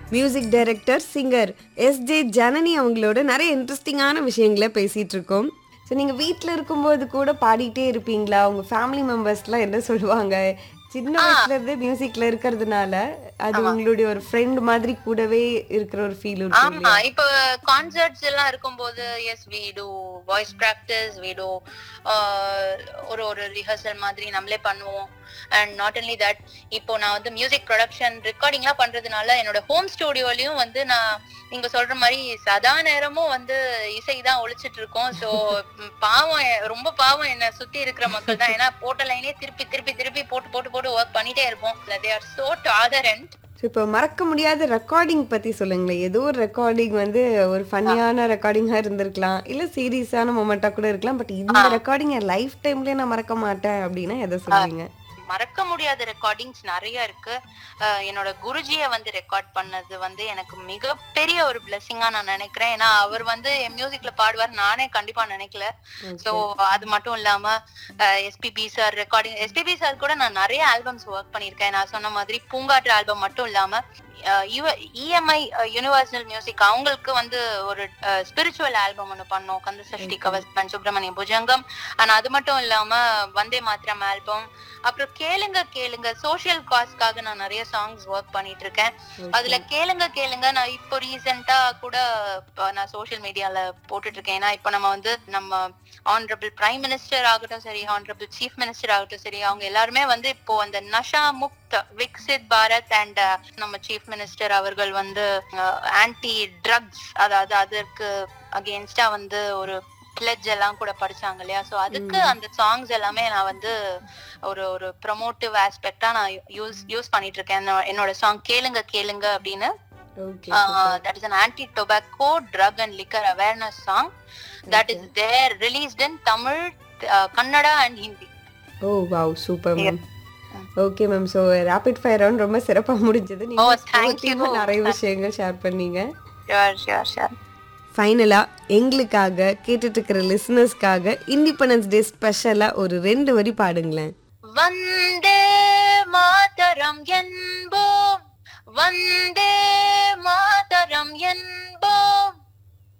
Music director singer S J Janani அவங்களோட நிறைய இன்ட்ரெஸ்டிங்கான விஷயங்களை பேசிட்டு இருக்கோம் ஸோ நீங்கள் வீட்டில் இருக்கும்போது கூட பாடிட்டே இருப்பீங்களா உங்கள் ஃபேமிலி மெம்பர்ஸ்லாம் என்ன சொல்லுவாங்க சின்ன வயசுல இருந்தே மியூசிக்ல இருக்கிறதுனால அது உங்களுடைய ஒரு ஃப்ரெண்ட் மாதிரி கூடவே இருக்கிற ஒரு ஃபீல் இருக்கும் ஆமா இப்ப கான்சர்ட்ஸ் எல்லாம் இருக்கும்போது yes we do voice practice we do ஒரு ஒரு ரிஹர்சல் மாதிரி நம்மளே பண்ணுவோம் அண்ட் நாட் ஒன்லி தட் இப்போ நான் வந்து மியூசிக் ப்ரொடக்ஷன் ரெக்கார்டிங்லாம் பண்றதுனால என்னோட ஹோம் ஸ்டுடியோலயும் வந்து நான் நீங்க சொல்ற மாதிரி சதா நேரமும் வந்து இசை தான் ஒழிச்சிட்டு இருக்கோம் ஸோ பாவம் எ- ரொம்ப பாவம் என்ன சுத்தி இருக்கிற மக்கள் தான் ஏன்னா போட்ட லைனே திருப்பி திருப்பி திருப்பி போட்டு போட்டு போட்டு ஒர்க் பண்ணிட்டே இருப்போம் they are so tolerant so இப்போ மறக்க முடியாத ரெக்கார்டிங் பத்தி சொல்லுங்களேன் ஏதோ ஒரு ரெக்கார்டிங் வந்து ஒரு ஃபன்னியான ரெக்கார்டிங்கா இருந்திருக்கலாம் இல்ல சீரியஸான மொமெண்டா கூட இருக்கலாம் பட் இந்த ரெக்கார்டிங் என் லைஃப் டைம்லயே நான் மறக்க மாட்டேன் அப்படின்னா எதை சொல்லுவீங்க மறக்க முடியாத ரெக்கார்டிங்ஸ் நிறைய இருக்கு அஹ் என்னோட குருஜிய வந்து ரெக்கார்ட் பண்ணது வந்து எனக்கு மிகப்பெரிய ஒரு பிளெஸிங்கா நான் நினைக்கிறேன் ஏன்னா அவர் வந்து என் மியூசிக்ல பாடுவார் நானே கண்டிப்பா நினைக்கல சோ அது மட்டும் இல்லாம SPB sir recording SPB sir கூட நான் நிறைய ஆல்பம்ஸ் ஒர்க் பண்ணியிருக்கேன் நான் சொன்ன மாதிரி பூங்காற்று ஆல்பம் மட்டும் இல்லாம இஎம்ஐ யூனிவர்சல் மியூசிக் அவங்களுக்கு வந்து ஒரு ஸ்பிரிச்சுவல் ஆல்பம் ஒன்று பண்ணோம் கந்த சஷ்டி கவசம் சுப்பிரமணிய புஜங்கம் ஆனா அது மட்டும் இல்லாம வந்தே மாத்திரம் ஆல்பம் அப்புறம் கேளுங்க கேளுங்க சோஷியல் காஸ்க்காக நான் நிறைய சாங்ஸ் ஒர்க் பண்ணிட்டு இருக்கேன் அதுல கேளுங்க கேளுங்க நான் இப்போ ரீசெண்டா கூட இப்ப நான் சோஷியல் மீடியால போட்டுட்டு இருக்கேன் ஏன்னா இப்போ நம்ம வந்து நம்ம ஆனரபிள் பிரைம் மினிஸ்டர் ஆகட்டும் சரி ஆனரபிள் சீஃப் மினிஸ்டர் ஆகட்டும் சரி அவங்க எல்லாருமே வந்து இப்போ அந்த நஷா முக்த் விக்சித் பாரத் அண்ட் நம்ம சீஃப் மினிஸ்டர் அவர்கள் வந்து ஆன்டி ட்ரக்ஸ் அதாவது அதற்கு அகேன்ஸ்டா வந்து ஒரு பிளட்ஜ் எல்லாம் கூட படிச்சாங்க இல்லையா சோ அதுக்கு அந்த சாங்ஸ் எல்லாமே நான் வந்து ஒரு ஒரு ப்ரொமோட்டிவ் ஆஸ்பெக்டா நான் யூஸ் யூஸ் பண்ணிட்டு இருக்கேன் என்னோ- என்னோட சாங் கேளுங்க கேளுங்க அப்படின்னு okay that is an anti tobacco drug and liquor awareness song that is there released in tamil uh, kannada and hindi oh wow super ma'am okay ma'am so rapid fire round ரொம்ப சிறப்பா முடிஞ்சது நீங்க Oh, thank you. sportive-ஆ நிறைய விஷயங்கள் share பண்ணீங்க sure sure sure ஃபைனலா எங்களுக்காக கேட்டுட்டு இருக்கிற லிசனர்ஸ்க்காக இண்டிபெண்டன்ஸ் டே ஸ்பெஷலா ஒரு ரெண்டு வரி பாடுங்களேன் வந்தே மாதரம் என்போம் வந்தே மாதரம் என்போம்